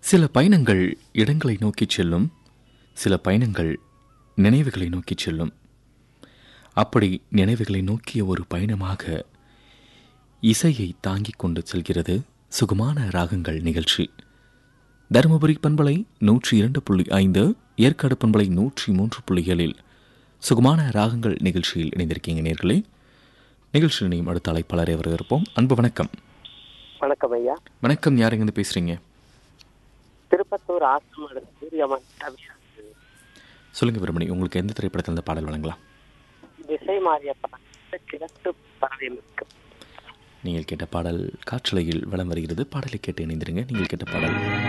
சில பயணங்கள் இடங்களை நோக்கிச் செல்லும் சில பயணங்கள் நினைவுகளை நோக்கிச் செல்லும் அப்படி நினைவுகளை நோக்கிய ஒரு பயணமாக இசையை தாங்கிக் கொண்டு செல்கிறது சுகமான ராகங்கள் நிகழ்ச்சி தருமபுரி பண்பலை நூற்றி இரண்டு புள்ளி ஐந்து ஏற்காடு பண்பலை நூற்றி மூன்று புள்ளிகளில் சுகமான ராகங்கள் நிகழ்ச்சியில் இணைந்திருக்கீங்க நேர்களே நிகழ்ச்சியில் இணையும் அடுத்த அழைப்பாளரை வரவேற்போம் அன்பு வணக்கம் வணக்கம் ஐயா வணக்கம் யாருங்க பேசுறீங்க திருப்பத்தூர் ஆசிரமம் சூரியமன் சொல்லுங்க விரும்பணி உங்களுக்கு எந்த திரைப்படத்தில் இந்த பாடல் வழங்கலாம் திசை மாறிய படம் கிழக்கு பறவை மிக்க நீங்கள் கேட்ட பாடல் காற்றலையில் வலம் வருகிறது பாடலை கேட்டு இணைந்திருங்க நீங்கள் கேட்ட பாடல்